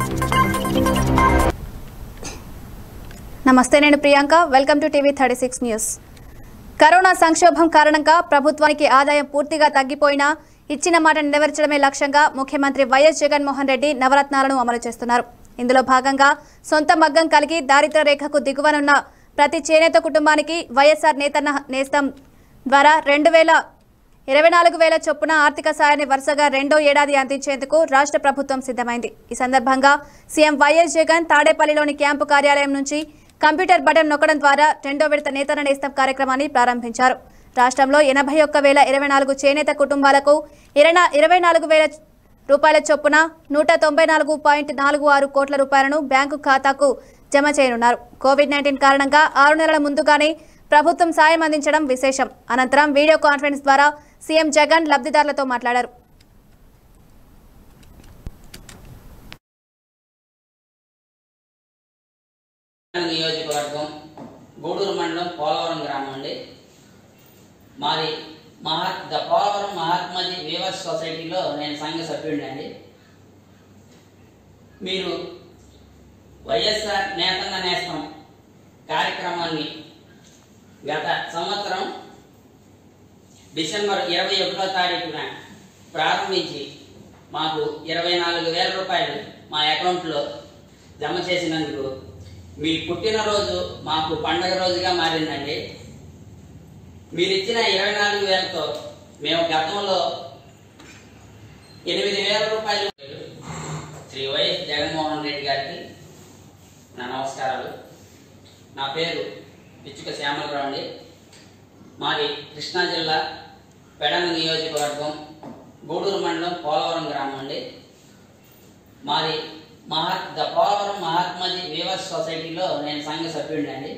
నమస్తే నేను Priyanka welcome to TV thirty six news corona సంక్షోభం కారణంగా ప్రభుత్వానికి ఆదాయం పూర్తిగా తగ్గిపోయినా ఇచ్చిన మాట నెరవేర్చడమే లక్ష్యంగా ముఖ్యమంత్రి వైఎస్ జగన్మోహన్ రెడ్డి నవరత్నాలను అమలు చేస్తున్నారు ఇందులో భాగంగా సొంత మగ్గం కలిగి దారిద్ర్య రేఖకు దిగువనున్న ప్రతి చేనేత కుటుంబానికి వైఎస్ఆర్ నేతన్న నేస్తం ద్వారా రెండు వేల ఇరవై నాలుగు వేల చొప్పున ఆర్థిక సాయాన్ని వరుసగా రెండో ఏడాది అందించేందుకు రాష్ట్ర ప్రభుత్వం సిద్ధమైంది ఈ సందర్భంగా సీఎం వైఎస్ జగన్ తాడేపల్లిలోని క్యాంపు కార్యాలయం నుంచి కంప్యూటర్ బటన్ నొక్కడం ద్వారా రెండో విడత నేతన నేస్తం కార్యక్రమాన్ని ప్రారంభించారు రాష్ట్రంలో ఎనభై ఒక్క వేల ఇరవై నాలుగు చేనేత కుటుంబాలకు ఇరవై ఇరవై నాలుగు వేల రూపాయల చొప్పున నూట తొంభై నాలుగు పాయింట్ నాలుగు ఆరు కోట్ల రూపాయలను బ్యాంకు ఖాతాకు జమ చేయనున్నారు కోవిడ్ నైన్టీన్ కారణంగా ఆరు నెలల ముందుగానే ప్రభుత్వం సాయం అందించడం విశేషం అనంతరం వీడియో కాన్ఫరెన్స్ ద్వారా సీఎం జగన్ లబ్ధిదారులతో మాట్లాడారు నియోజకవర్గం గూడూరు మండలం పోలవరం గ్రామం అండి మాది మహా ద పోలవరం మహాత్మాజీ వీవర్స్ సొసైటీలో నేను సంఘ సభ్యుడిని అండి మీరు వైఎస్ఆర్ నేతన్న నేస్తం కార్యక్రమాన్ని గత సంవత్సరం డిసెంబర్ ఇరవై ఒకటో తారీఖున ప్రారంభించి మాకు ఇరవై నాలుగు వేల రూపాయలు మా అకౌంట్లో జమ చేసినందుకు మీ పుట్టినరోజు మాకు పండగ రోజుగా మారిందండి మీరు ఇచ్చిన ఇరవై నాలుగు వేలతో మేము గతంలో ఎనిమిది వేల రూపాయలు శ్రీ వైఎస్ జగన్మోహన్ రెడ్డి గారికి నా నమస్కారాలు నా పేరు పిచ్చుక శ్యామలరావు అండి మాది కృష్ణా జిల్లా పెడన నియోజకవర్గం గూడూరు మండలం పోలవరం గ్రామం అండి మాది మహా ద పోలవరం మహాత్మాజీ వీవర్స్ సొసైటీలో నేను సంఘ సభ్యుడిని అండి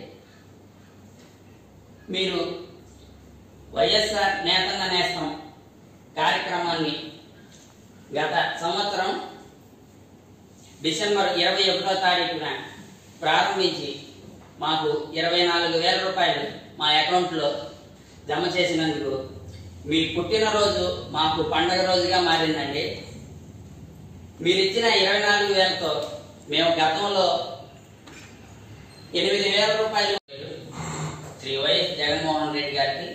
మీరు వైఎస్ఆర్ నేతన్న నేస్తం కార్యక్రమాన్ని గత సంవత్సరం డిసెంబర్ ఇరవై ఒకటో తారీఖున ప్రారంభించి మాకు ఇరవై నాలుగు వేల రూపాయలు మా అకౌంట్లో జమ చేసినందుకు మీ పుట్టినరోజు మాకు పండగ రోజుగా మారిందండి మీరు ఇచ్చిన ఇరవై నాలుగు వేలతో మేము గతంలో ఎనిమిది వేల రూపాయలు శ్రీ వైఎస్ జగన్మోహన్ రెడ్డి గారికి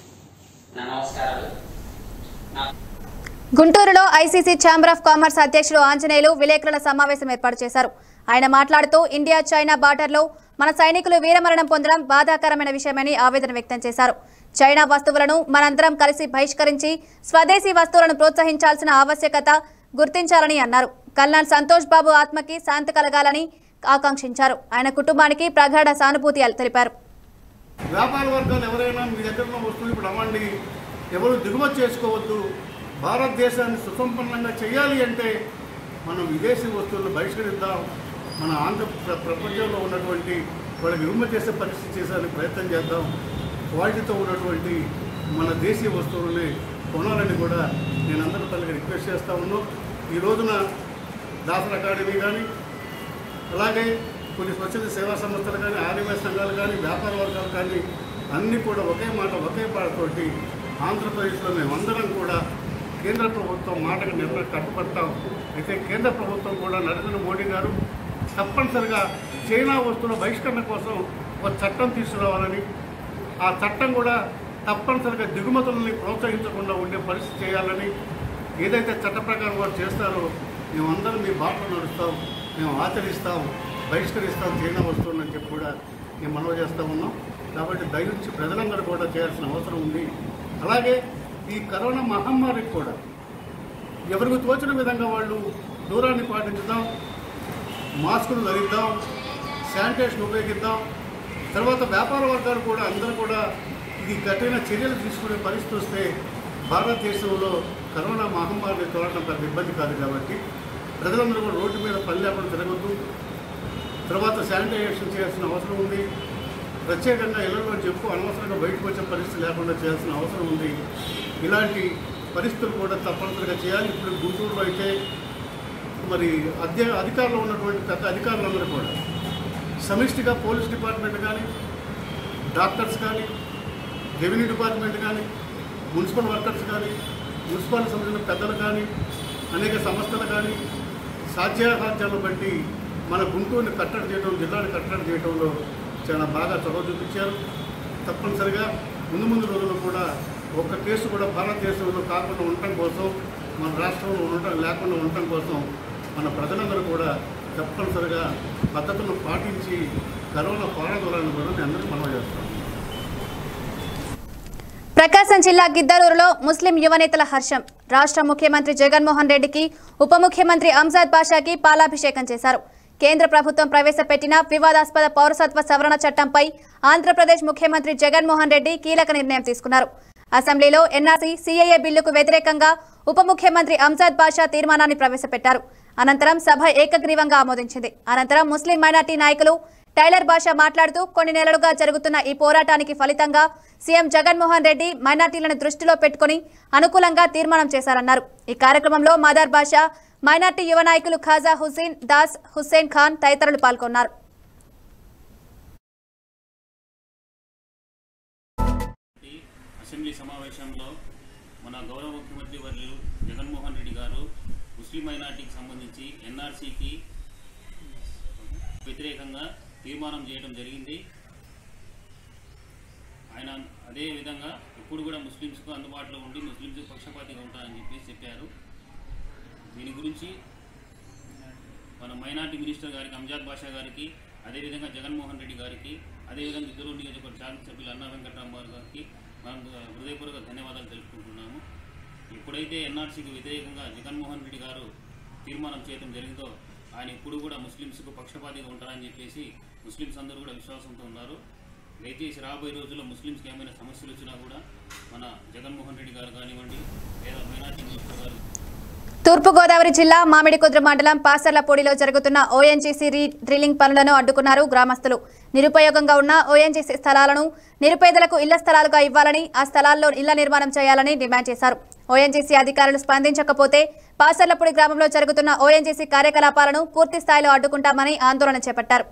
నా నమస్కారాలు నా గుంటూరులో ఐసీసీ ఛాంబర్ ఆఫ్ కామర్స్ అధ్యక్షులు ఆంజనేయులు విలేకరుల సమావేశం ఏర్పాటు చేశారు ఆయన మాట్లాడుతూ ఇండియా చైనా బార్డర్లో మన సైనికులు వీరమరణం పొందడం బాధాకరమైన విషయమని ఆవేదన వ్యక్తం చేశారు చైనా వస్తువులను మనందరం కలిసి బహిష్కరించి స్వదేశీ వస్తువులను ప్రోత్సహించాల్సిన ఆవశ్యకత గుర్తించాలని అన్నారు కల్నాల్ సంతోష్ బాబు ఆత్మకి శాంతి కలగాలని ఆకాంక్షించారు ఆయన కుటుంబానికి ప్రగాఢ సానుభూతి తెలిపారు వ్యాపార వర్గాలు ఎవరైనా మీ దగ్గర ఉన్న వస్తువులు ఇప్పుడు అమ్మండి ఎవరు దిగుమతి చేసుకోవద్దు భారతదేశాన్ని సుసంపన్నంగా చేయాలి అంటే మనం విదేశీ వస్తువులను బహిష్కరిద్దాం మన ఆంధ్ర ప్ర- ప్రపంచంలో ఉన్నటువంటి వాళ్ళకి ఎగుమతి చేసే పరిస్థితి చేసేందుకు ప్రయత్నం చేద్దాం క్వాలిటీతో ఉన్నటువంటి మన దేశీయ వస్తువులని కొనాలని కూడా నేను అందరి తల్లికి రిక్వెస్ట్ చేస్తా ఉన్నాను ఈ రోజున దాసర్ అకాడమీ కానీ అలాగే కొన్ని స్వచ్ఛంద సేవా సంస్థలు కానీ ఆర్యవై సంఘాలు కానీ వ్యాపార వర్గాలు కానీ అన్నీ కూడా ఒకే మాట ఒకే పాటతోటి ఆంధ్రప్రదేశ్లో మేమందరం కూడా కేంద్ర ప్రభుత్వం మాటకు నిర్ణయం కట్టుబడతాం అయితే కేంద్ర ప్రభుత్వం కూడా నరేంద్ర మోడీ గారు తప్పనిసరిగా చైనా వస్తువుల బహిష్కరణ కోసం ఒక చట్టం తీసుకురావాలని ఆ చట్టం కూడా తప్పనిసరిగా దిగుమతులని ప్రోత్సహించకుండా ఉండే పరిస్థితి చేయాలని ఏదైతే చట్ట ప్రకారం వారు చేస్తారో మేమందరం మీ బాటలో నడుస్తాం మేము ఆచరిస్తాం బహిష్కరిస్తాం చైనా వస్తువులని చెప్పి కూడా మేము మనవి చేస్తూ ఉన్నాం కాబట్టి దయచేసి ప్రజలందరూ కూడా చేయాల్సిన అవసరం ఉంది అలాగే ఈ కరోనా మహమ్మారికి కూడా ఎవరికి తోచిన విధంగా వాళ్ళు దూరాన్ని పాటించుదాం మాస్కులు ధరిద్దాం శానిటైజేషన్ ఉపయోగిద్దాం తర్వాత వ్యాపార వర్గాలు కూడా అందరూ కూడా ఇది కఠిన చర్యలు తీసుకునే పరిస్థితి వస్తే భారతదేశంలో కరోనా మహమ్మారిని తోలడం పెద్ద ఇబ్బంది కాదు కాబట్టి ప్రజలందరూ కూడా రోడ్డు మీద పని లేకుండా తిరగొద్దు తర్వాత శానిటైజేషన్ చేయాల్సిన అవసరం ఉంది ప్రత్యేకంగా ఇళ్లలో చెప్పు అనవసరంగా బయటకు వచ్చే పరిస్థితి లేకుండా చేయాల్సిన అవసరం ఉంది ఇలాంటి పరిస్థితులు కూడా తప్పనిసరిగా చేయాలి ఇప్పుడు గుంటూరులో అయితే మరి అధ్య అధికారంలో ఉన్నటువంటి పెద్ద అధికారులందరూ కూడా సమిష్టిగా పోలీస్ డిపార్ట్మెంట్ కానీ డాక్టర్స్ కానీ రెవెన్యూ డిపార్ట్మెంట్ కానీ మున్సిపల్ వర్కర్స్ కానీ మున్సిపల్ సంబంధించిన పెద్దలు కానీ అనేక సంస్థలు కానీ సాధ్యాసాధ్యాలను బట్టి మన గుంటూరుని కట్టడి చేయడం జిల్లాని కట్టడి చేయడంలో చాలా బాగా చొరవ చూపించారు తప్పనిసరిగా ముందు ముందు రోజుల్లో కూడా ఒక్క కేసు కూడా భారతదేశంలో కాకుండా ఉండటం కోసం మన రాష్ట్రంలో ఉండటం లేకుండా ఉండటం కోసం మన ప్రజలందరూ కూడా తప్పనిసరిగా పద్ధతులను పాటించి కరోనా పారదోలాలని కూడా నేను అందరికీ మనవి చేస్తాను ప్రకాశం జిల్లా గిద్దరూరులో ముస్లిం యువనేతల హర్షం రాష్ట్ర ముఖ్యమంత్రి జగన్మోహన్ రెడ్డికి ఉప ముఖ్యమంత్రి అంజాద్ బాషాకి పాలాభిషేకం చేశారు కేంద్ర ప్రభుత్వం ప్రవేశపెట్టిన వివాదాస్పద పౌరసత్వ సవరణ చట్టంపై ఆంధ్రప్రదేశ్ ముఖ్యమంత్రి జగన్మోహన్ రెడ్డి కీలక నిర్ణయం తీసుకున్నారు అసెంబ్లీలో ఎన్ఆర్సీ సీఏఏ బిల్లుకు వ్యతిరేకంగా ఉప ముఖ్యమంత్రి అంజాద్ బాషా తీర్మానాన్ని ప్రవేశపెట్టారు అనంతరం సభ ఏకగ్రీవంగా ఆమోదించింది అనంతరం ముస్లిం మైనార్టీ నాయకులు టైలర్ భాష మాట్లాడుతూ కొన్ని నెలలుగా జరుగుతున్న ఈ పోరాటానికి ఫలితంగా సీఎం జగన్మోహన్ రెడ్డి మైనార్టీలను దృష్టిలో పెట్టుకుని అనుకూలంగా తీర్మానం చేశారన్నారు ఈ కార్యక్రమంలో మదార్ బాషా మైనార్టీ యువ నాయకులు ఖాజా హుసేన్ దాస్ హుస్సేన్ ఖాన్ తదితరులు పాల్గొన్నారు ఈ అసెంబ్లీ సమావేశంలో మన గౌరవ ముఖ్యమంత్రి వర్యులు జగన్మోహన్ రెడ్డి గారు ముస్లిం మైనార్టీకి సంబంధించి ఎన్ఆర్సీకి వ్యతిరేకంగా తీర్మానం చేయడం జరిగింది ఆయన అదే విధంగా ఇప్పుడు కూడా ముస్లిమ్స్కు అందుబాటులో ఉండి ముస్లింస్ పక్షపాతిగా ఉంటారని చెప్పేసి చెప్పారు దీని గురించి మన మైనార్టీ మినిస్టర్ గారికి అంజాద్ బాషా గారికి అదేవిధంగా జగన్మోహన్ రెడ్డి గారికి అదేవిధంగా ఇద్దరు నియోజకవర్గ శాసనసభ్యులు అన్నా వెంకటరామారావు గారికి మనం హృదయపూర్వక ధన్యవాదాలు తెలుపుకుంటున్నాము ఎప్పుడైతే ఎన్ఆర్సీకి వ్యతిరేకంగా జగన్మోహన్ రెడ్డి గారు తీర్మానం చేయడం జరిగిందో ఆయన ఇప్పుడు కూడా ముస్లిమ్స్కు పక్షపాతిగా ఉంటారని చెప్పేసి ముస్లిమ్స్ అందరూ కూడా విశ్వాసంతో ఉన్నారు దయచేసి రాబోయే రోజుల్లో ముస్లిమ్స్కి ఏమైనా సమస్యలు వచ్చినా కూడా మన జగన్మోహన్ రెడ్డి గారు కానివ్వండి లేదా మైనార్టీ మినిస్టర్ గారు తూర్పుగోదావరి జిల్లా మామిడికుద్ర మండలం పాసర్లపూడిలో జరుగుతున్న ఓఎన్జీసీ రీ డ్రిల్లింగ్ పనులను అడ్డుకున్నారు గ్రామస్తులు నిరుపయోగంగా ఉన్న ఓఎన్జీసీ స్థలాలను నిరుపేదలకు ఇళ్ల స్థలాలుగా ఇవ్వాలని ఆ స్థలాల్లో ఇళ్ల నిర్మాణం చేయాలని డిమాండ్ చేశారు ఓఎన్జీసీ అధికారులు స్పందించకపోతే పాసర్లపూడి గ్రామంలో జరుగుతున్న ఓఎన్జీసీ కార్యకలాపాలను పూర్తి స్థాయిలో అడ్డుకుంటామని ఆందోళన చేపట్టారు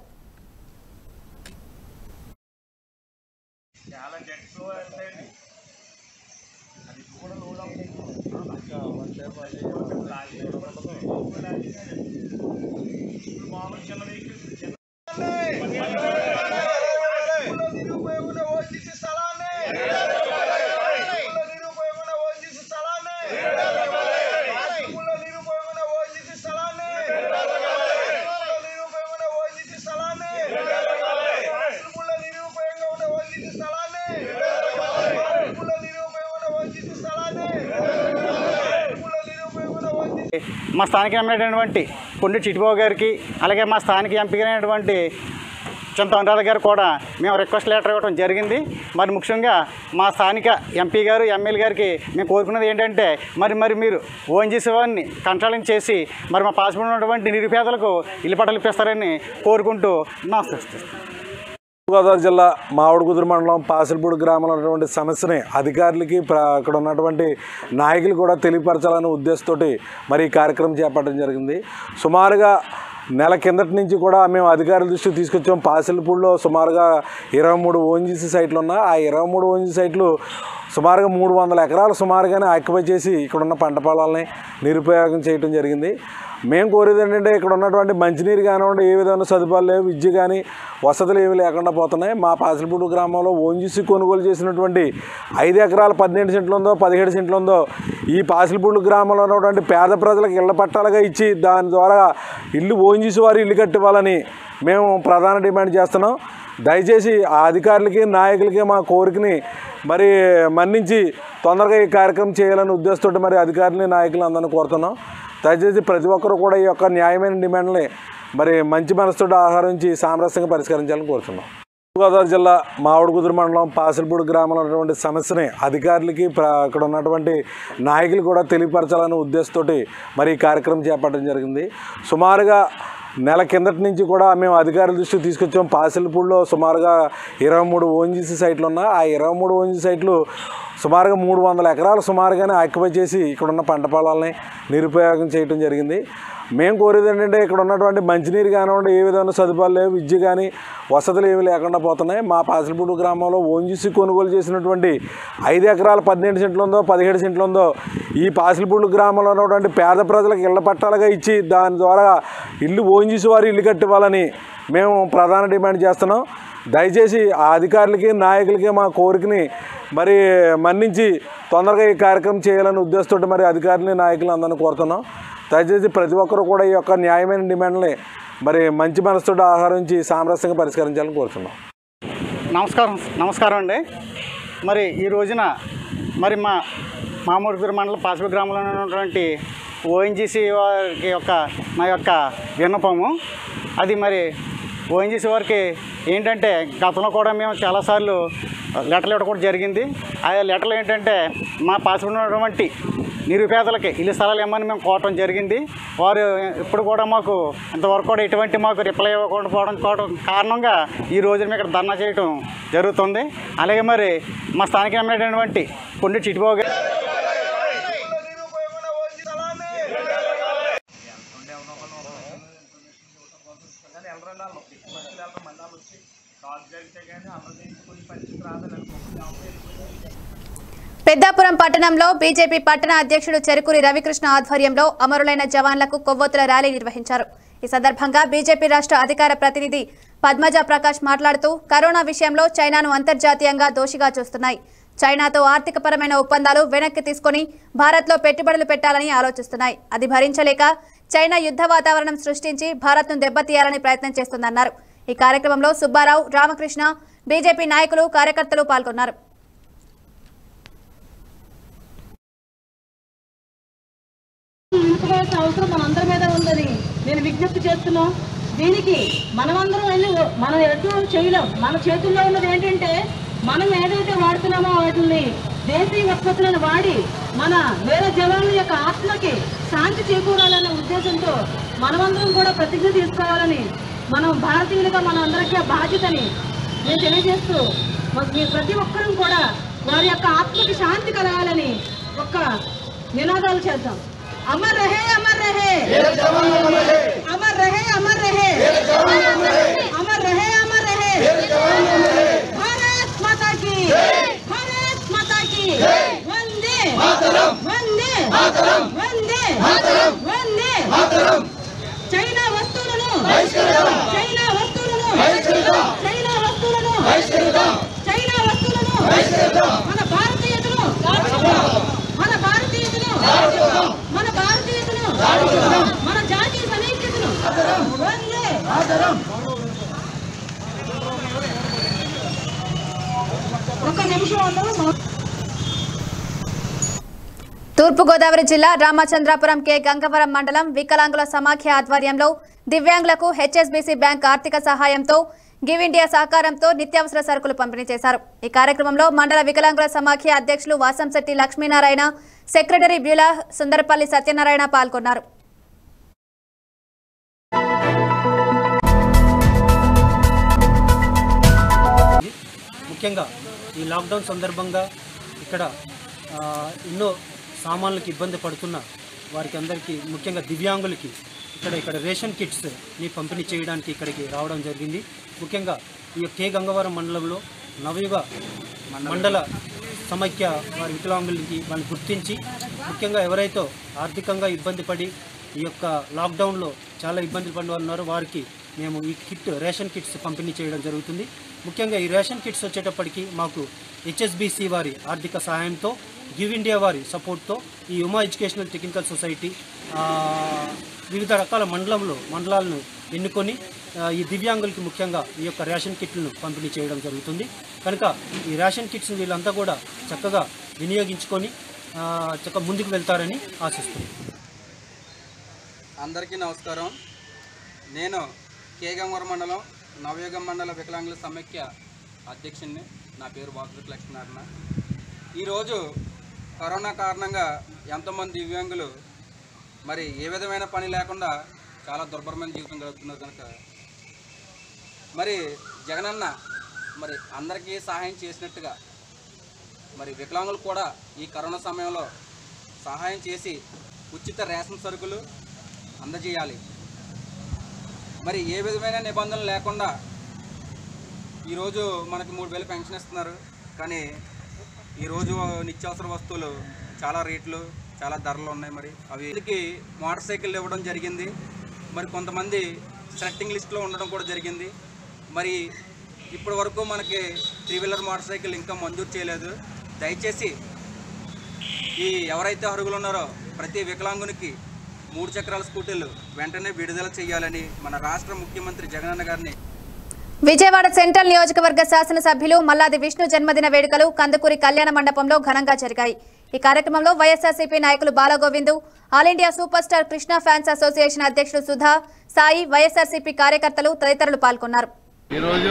మా స్థానిక ఎమ్మెల్యేటువంటి కొండి చిట్టిబాబు గారికి అలాగే మా స్థానిక ఎంపీ అయినటువంటి చింత అనురాధ గారు కూడా మేము రిక్వెస్ట్ లెటర్ ఇవ్వడం జరిగింది మరి ముఖ్యంగా మా స్థానిక ఎంపీ గారు ఎమ్మెల్యే గారికి మేము కోరుకున్నది ఏంటంటే మరి మరి మీరు ఓఎన్జీసీ వారిని కంట్రోలింగ్ చేసి మరి మా పాస్పోర్ట్ ఉన్నటువంటి నిరుపేదలకు ఇల్లు పట్టాలు ఇప్పిస్తారని కోరుకుంటూ నమస్తే గోదావరి జిల్లా మామిడికుదురు మండలం పాసిల్పూడి గ్రామంలో ఉన్నటువంటి సమస్యని అధికారులకి ప్ర- అక్కడ ఉన్నటువంటి నాయకులు కూడా తెలియపరచాలనే ఉద్దేశంతో మరి ఈ కార్యక్రమం చేపట్టడం జరిగింది సుమారుగా నెల కిందటి నుంచి కూడా మేము అధికారుల దృష్టికి తీసుకొచ్చాం పాసిల్పూడిలో సుమారుగా ఇరవై మూడు ఓఎన్జీసీ సైట్లు ఉన్నాయి ఆ ఇరవై మూడు ఓఎన్జీసీ సైట్లు సుమారుగా మూడు వందల ఎకరాలు సుమారుగానే ఆక్యుపై చేసి ఇక్కడ ఉన్న పంట పొలాలని నిరుపయోగం చేయడం జరిగింది మేము కోరేది ఏంటంటే ఇక్కడ ఉన్నటువంటి మంచినీరు కానివ్వండి ఏ విధమైన సదుపాయాలు లేవు విద్య కానీ వసతులు ఏమి లేకుండా పోతున్నాయి మా పాసిలపూడి గ్రామంలో ఓంజీసీ కొనుగోలు చేసినటువంటి ఐదు ఎకరాలు పన్నెండు సెంట్లు ఉందో పదిహేడు సెంట్లు ఉందో ఈ పాసిలపూడి గ్రామంలో ఉన్నటువంటి పేద ప్రజలకు ఇళ్ల పట్టాలుగా ఇచ్చి దాని ద్వారా ఇల్లు ఓంజీసీ వారు ఇల్లు కట్టివ్వాలని మేము ప్రధాన డిమాండ్ చేస్తున్నాం దయచేసి ఆ అధికారులకి నాయకులకి మా కోరికని మరి మన్నించి తొందరగా ఈ కార్యక్రమం చేయాలని ఉద్దేశంతో మరి అధికారులని నాయకులు అందరిని కోరుతున్నాం దయచేసి ప్రతి ఒక్కరు కూడా ఈ యొక్క న్యాయమైన డిమాండ్ని మరి మంచి మనసుతో ఆహరించి సామరస్యంగా పరిష్కరించాలని కోరుతున్నాం గోదావరి జిల్లా మామిడికుదురు మండలం పాసిల్పూడి గ్రామంలో ఉన్నటువంటి సమస్యని అధికారులకి ప్ర- అక్కడ ఉన్నటువంటి నాయకులు కూడా తెలియపరచాలనే ఉద్దేశంతో మరి ఈ కార్యక్రమం చేపట్టడం జరిగింది సుమారుగా నెల కిందటి నుంచి కూడా మేము అధికారుల దృష్టికి తీసుకొచ్చాం పాసిల్పూడిలో సుమారుగా ఇరవై మూడు ఓఎన్జీసీ సైట్లు ఉన్నాయి ఆ ఇరవై మూడు ఓఎన్జీ సైట్లు సుమారుగా మూడు వందల ఎకరాలు సుమారుగానే ఆక్యుపై చేసి ఇక్కడ ఉన్న పంట పొలాలని నిరుపయోగం చేయడం జరిగింది మేము కోరేది ఏంటంటే ఇక్కడ ఉన్నటువంటి మంచినీరు కానివ్వండి ఏ విధమైన సదుపాయాలు లేవు విద్య కానీ వసతులు ఏమి లేకుండా పోతున్నాయి మా పాసిలపూడి గ్రామంలో ఓంజీసీ కొనుగోలు చేసినటువంటి ఐదు ఎకరాల పన్నెండు సెంట్లు ఉందో పదిహేడు సెంట్లు ఉందో ఈ పాసిలపూడి గ్రామంలో ఉన్నటువంటి పేద ప్రజలకు ఇళ్ల పట్టాలుగా ఇచ్చి దాని ద్వారా ఇల్లు ఓంజీసీ వారు ఇల్లు కట్టివ్వాలని మేము ప్రధాన డిమాండ్ చేస్తున్నాం దయచేసి ఆ అధికారులకి నాయకులకి మా కోరికని మరి మన్నించి తొందరగా ఈ కార్యక్రమం చేయాలని ఉద్దేశంతో మరి అధికారులని నాయకులు అందరిని కోరుతున్నాం దయచేసి ప్రతి ఒక్కరు కూడా ఈ యొక్క న్యాయమైన డిమాండ్ని మరి మంచి మనసుతో ఆహరించి సామరస్యంగా పరిష్కరించాలని కోరుతున్నాం నమస్కారం నమస్కారం అండి మరి ఈ రోజున మరి మా మామూలుగురు మండలం పాసిపి గ్రామంలో ఉన్నటువంటి ఓఎన్జీసీ వారికి యొక్క నా యొక్క విన్నపము అది మరి ఓఎన్జీసీ వారికి ఏంటంటే గతంలో కూడా మేము చాలాసార్లు లెటర్లు ఇవ్వడం కూడా జరిగింది ఆ లెటర్లు ఏంటంటే మా పాసిపి ఉన్నటువంటి నిరుపేదలకి ఇల్లు స్థలాలు ఇమ్మని మేము కోరటం జరిగింది వారు ఇప్పుడు కూడా మాకు ఇంతవరకు కూడా ఎటువంటి మాకు రిప్లై ఇవ్వకుండా పోవడం కోవడం కారణంగా ఈ రోజు మేము ఇక్కడ ధర్నా చేయడం జరుగుతుంది అలాగే మరి మా స్థానిక ఎమ్మెల్యేటువంటి కొండి చిటిబాబు గారు పెద్దాపురం పట్టణంలో బీజేపీ పట్టణ అధ్యక్షుడు చెరుకూరి రవికృష్ణ ఆధ్వర్యంలో అమరులైన జవాన్లకు కొవ్వొత్తుల ర్యాలీ నిర్వహించారు ఈ సందర్భంగా బీజేపీ రాష్ట్ర అధికార ప్రతినిధి పద్మజ ప్రకాష్ మాట్లాడుతూ కరోనా విషయంలో చైనాను అంతర్జాతీయంగా దోషిగా చూస్తున్నాయి చైనాతో ఆర్థికపరమైన ఒప్పందాలు వెనక్కి తీసుకొని భారత్లో పెట్టుబడులు పెట్టాలని ఆలోచిస్తున్నాయి అది భరించలేక చైనా యుద్ధ వాతావరణం సృష్టించి భారత్ను దెబ్బతీయాలని ప్రయత్నం చేస్తుందన్నారు ఈ కార్యక్రమంలో సుబ్బారావు రామకృష్ణ బీజేపీ నాయకులు కార్యకర్తలు పాల్గొన్నారు నిలుపుకోవాల్సిన అవసరం మనందరి మీద ఉందని నేను విజ్ఞప్తి చేస్తున్నాం దీనికి మనమందరం వెళ్ళి మనం ఎటు చేయలేం మన చేతుల్లో ఉన్నది ఏంటంటే మనం ఏదైతే వాడుతున్నామో వాటిని దేశీయ ఉత్పత్తులను వాడి మన వేరే జవాన్ల యొక్క ఆత్మకి శాంతి చేకూరాలనే ఉద్దేశంతో మనమందరం కూడా ప్రతిజ్ఞ తీసుకోవాలని మనం భారతీయులుగా మన అందరికీ ఆ బాధ్యతని నేను తెలియజేస్తూ మరి మీ ప్రతి ఒక్కరూ కూడా వారి యొక్క ఆత్మకి శాంతి కలగాలని ఒక్క నినాదాలు చేద్దాం అమర్ రహే అమర్ రహే అమర్ రహే అమర్ రహే అమర్ రహే అమర్ రహే భారత్ మాతా की భారత్ మాతా की వందే వందే వందే వందే చైనా వస్తువులను చైనా వస్తువులను చైనా వస్తువులను చైనా వస్తువులను మన భారతీయతను మన భారతీయతను మన భారతీయతను మన జాతీయ సమైక్యతను వందే ఒక నిమిషం అందరూ మౌనం తూర్పుగోదావరి జిల్లా రామచంద్రాపురం కె గంగవరం మండలం వికలాంగుల సమాఖ్య ఆధ్వర్యంలో దివ్యాంగులకు హెచ్ఎస్బీసీ బ్యాంక్ ఆర్థిక సహాయంతో గివ్ ఇండియా సహకారంతో నిత్యావసర సరుకులు పంపిణీ చేశారు ఈ కార్యక్రమంలో మండల వికలాంగుల సమాఖ్య అధ్యక్షులు వాసంశెట్టి లక్ష్మీనారాయణ సెక్రటరీ బ్యూలా సుందరపల్లి సత్యనారాయణ పాల్గొన్నారు ముఖ్యంగా ఈ లాక్డౌన్ సందర్భంగా ఇక్కడ ఆ, ఎన్నో సామాన్లకు ఇబ్బంది పడుతున్న వారికి అందరికీ ముఖ్యంగా దివ్యాంగులకి ఇక్కడ ఇక్కడ రేషన్ కిట్స్ ని పంపిణీ చేయడానికి ఇక్కడికి రావడం జరిగింది ముఖ్యంగా ఈ కే గంగవరం మండలంలో నవయుగ మండల సమైక్య వారి వికలాంగులకి వాళ్ళు గుర్తించి ముఖ్యంగా ఎవరైతే ఆర్థికంగా ఇబ్బంది పడి ఈ యొక్క లాక్డౌన్లో చాలా ఇబ్బందులు పడిన వారు ఉన్నారో వారికి మేము ఈ కిట్ రేషన్ కిట్స్ పంపిణీ చేయడం జరుగుతుంది ముఖ్యంగా ఈ రేషన్ కిట్స్ వచ్చేటప్పటికి మాకు హెచ్ఎస్బిసి వారి ఆర్థిక సహాయంతో గివ్ ఇండియా వారి సపోర్ట్తో ఈ ఉమా ఎడ్యుకేషనల్ టెక్నికల్ సొసైటీ ఆ, వివిధ రకాల మండలంలో మండలాలను ఎన్నుకొని ఆ, ఈ దివ్యాంగులకి ముఖ్యంగా ఈ యొక్క రేషన్ కిట్లను పంపిణీ చేయడం జరుగుతుంది కనుక ఈ రేషన్ కిట్స్ వీళ్ళంతా కూడా చక్కగా వినియోగించుకొని ఆ, చక్కగా ముందుకు వెళ్తారని ఆశిస్తున్నాను అందరికీ నమస్కారం నేను కేగంవరం మండలం నవయుగం మండల వికలాంగుల సమైక్య అధ్యక్షుడిని నా పేరు వాసుదేవ్ లక్ష్మీనారాయణ ఈరోజు కరోనా కారణంగా ఎంతోమంది దివ్యాంగులు మరి ఏ విధమైన పని లేకుండా చాలా దుర్భరమైన జీవితం గడుపుతున్నారు కనుక మరి జగనన్న మరి అందరికీ సహాయం చేసినట్టుగా మరి వికలాంగులు కూడా ఈ కరోనా సమయంలో సహాయం చేసి ఉచిత రేషన్ సరుకులు అందజేయాలి మరి ఏ విధమైన నిబంధనలు లేకుండా ఈరోజు మనకి మూడు వేలు పెన్షన్ ఇస్తున్నారు కానీ ఈరోజు నిత్యావసర వస్తువులు చాలా రేట్లు చాలా ధరలు ఉన్నాయి మరి అవి వీళ్ళకి మోటార్ సైకిల్ ఇవ్వడం జరిగింది మరి కొంతమంది సెట్టింగ్ లిస్ట్లో ఉండడం కూడా జరిగింది మరి ఇప్పటి వరకు మనకి త్రీ వీలర్ మోటార్ సైకిల్ ఇంకా మంజూరు చేయలేదు దయచేసి ఈ ఎవరైతే అర్హులు ఉన్నారో ప్రతి వికలాంగునికి మూడు చక్రాల స్కూటీలు వెంటనే విడుదల చేయాలని మన రాష్ట్ర ముఖ్యమంత్రి జగనన్న గారిని విజయవాడ సెంట్రల్ నియోజకవర్గ శాసనసభ్యులు మల్లాది విష్ణు జన్మదిన వేడుకలు కందుకూరి కళ్యాణ మండపంలో ఘనంగా జరిగాయి ఈ కార్యక్రమంలో వైఎస్ఆర్సీపీ నాయకులు Balagovindu all India super star Krishna fans association అధ్యక్షులు సుధా సాయి వైఎస్ఆర్సీపీ కార్యకర్తలు తదితరులు పాల్గొన్నారు ఈరోజు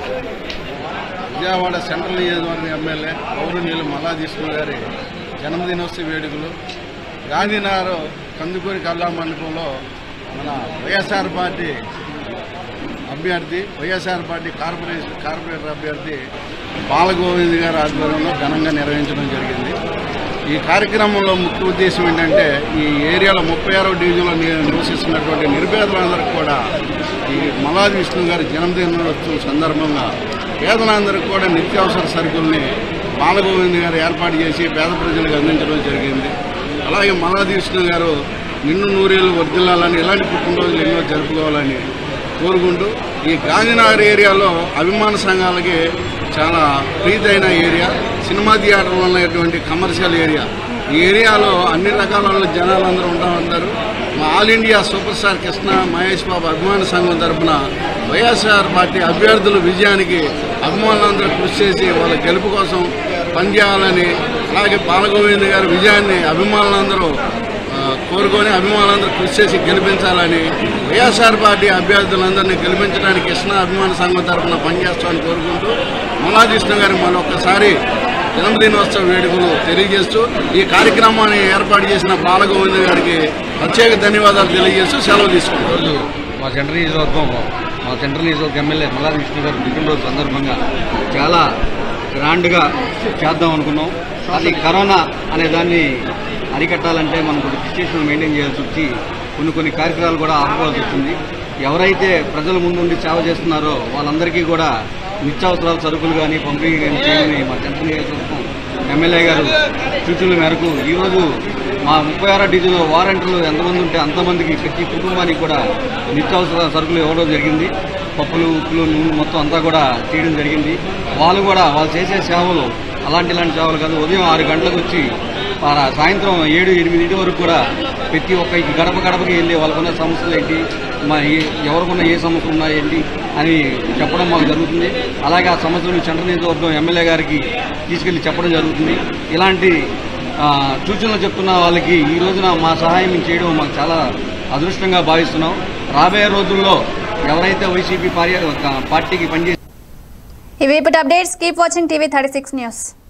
విజయవాడ సెంట్రల్ నియోజకవర్గం ఎమ్మెల్యే గౌరవనీయులు మల్లాదీశ్వరు గారి జన్మదినోత్సవ వేడుకలు గాంధీనగర్ కందుకూరి కళ్యాణ మండపంలో మన వైఎస్ఆర్ పార్టీ అభ్యర్థి వైఎస్ఆర్ పార్టీ కార్పొరేషన్ కార్పొరేటర్ అభ్యర్థి బాలగోవింద్ గారి ఆధ్వర్యంలో ఘనంగా నిర్వహించడం జరిగింది ఈ కార్యక్రమంలో ముఖ్య ఉద్దేశం ఏంటంటే ఈ ఏరియాలో ముప్పై ఆరో డివిజన్లో ని- నివసిస్తున్నటువంటి నిరుపేదలందరికీ కూడా ఈ మలాది విష్ణు గారి జన్మదినోత్సవం సందర్భంగా పేదలందరికీ కూడా నిత్యావసర సరుకుల్ని బాలగోవింద్ గారు ఏర్పాటు చేసి పేద ప్రజలకు అందించడం జరిగింది అలాగే మలాది విష్ణు గారు నిన్ను నూరేళ్ళు వర్దిల్లాలని ఇలాంటి పుట్టినరోజులు ఎన్నో జరుపుకోవాలని కోరుకుంటూ ఈ గాంధీనగర్ ఏరియాలో అభిమాన సంఘాలకి చాలా ప్రీతైన ఏరియా సినిమా థియేటర్లు ఉన్నటువంటి కమర్షియల్ ఏరియా ఈ ఏరియాలో అన్ని రకాల జనాలందరూ ఉంటా ఉంటారు మా all India super star Krishna Mahesh Babu అభిమాన సంఘం తరపున వైఎస్ఆర్ పార్టీ అభ్యర్థుల విజయానికి అభిమానులందరూ కృషి చేసి వాళ్ళ గెలుపు కోసం పనిచేయాలని అలాగే బాలగోవింద్ గారి విజయాన్ని అభిమానులందరూ ఆ, కోరుకొని అభిమానులందరూ కృషి చేసి గెలిపించాలని వైఎస్ఆర్ పార్టీ అభ్యర్థులందరినీ గెలిపించడానికి కృష్ణ అభిమాన సంఘం తరఫున పనిచేస్తామని కోరుకుంటూ మల్లాకృష్ణ గారికి మరొకసారి జన్మదినోత్సవ వేడుకలు తెలియజేస్తూ ఈ కార్యక్రమాన్ని ఏర్పాటు చేసిన బాలగోవింద్ గారికి ప్రత్యేక ధన్యవాదాలు తెలియజేస్తూ సెలవు తీసుకుంటాం ఈరోజు మా సెంట్రల్ నియోజకవర్గం మా సెంట్రల్ నియోజకవర్గం ఎమ్మెల్యే మల్లాది విష్ణు గారు పుట్టినరోజు సందర్భంగా చాలా గ్రాండ్గా చేద్దాం అనుకున్నాం అది కరోనా అనే దాన్ని అరికట్టాలంటే మనం కొన్ని సిచ్యువేషన్ మెయింటైన్ చేయాల్సి వచ్చి కొన్ని కొన్ని కార్యక్రమాలు కూడా ఆపుకోవాల్సి వచ్చింది ఎవరైతే ప్రజల ముందుండి సేవ చేస్తున్నారో వాళ్ళందరికీ కూడా నిత్యావసరాల సరుకులు కానీ పంపిణీ కానీ చేయమని మా సెంట్రల్ నియోజకవర్గం ఎమ్మెల్యే గారు సూచనల మేరకు ఈరోజు మా ముప్పై ఆరో డివిజన్లో వారంటీలు ఎంతమంది ఉంటే అంతమందికి ప్రతి కుటుంబానికి కూడా నిత్యావసర సరుకులు ఇవ్వడం జరిగింది పప్పులు ఉప్పులు నూనె మొత్తం అంతా కూడా చేయడం జరిగింది వాళ్ళు కూడా వాళ్ళు చేసే సేవలు అలాంటి ఇలాంటి సేవలు కాదు ఉదయం ఆరు గంటలకు వచ్చి ఆ సాయంత్రం ఏడు ఎనిమిది వరకు కూడా ప్రతి ఒక్క గడప గడపకి వెళ్ళి వాళ్ళకున్న సమస్యలు ఏంటి మా ఏ- ఎవరికున్న ఏ సమస్యలు ఉన్నాయేంటి అని చెప్పడం మాకు జరుగుతుంది అలాగే ఆ సమస్యలను సెంట్రల్ నియోజకవర్గం ఎమ్మెల్యే గారికి తీసుకెళ్లి చెప్పడం జరుగుతుంది ఇలాంటి ఆ, సూచనలు చెప్తున్న వాళ్ళకి ఈ రోజున మా సహాయం చేయడం మాకు చాలా అదృష్టంగా భావిస్తున్నాం రాబోయే రోజుల్లో ఎవరైతే వైసీపీ పార్టీ పార్టీకి పనిచేసి ఇవి ఇప్పుడు updates keep watching TV thirty six news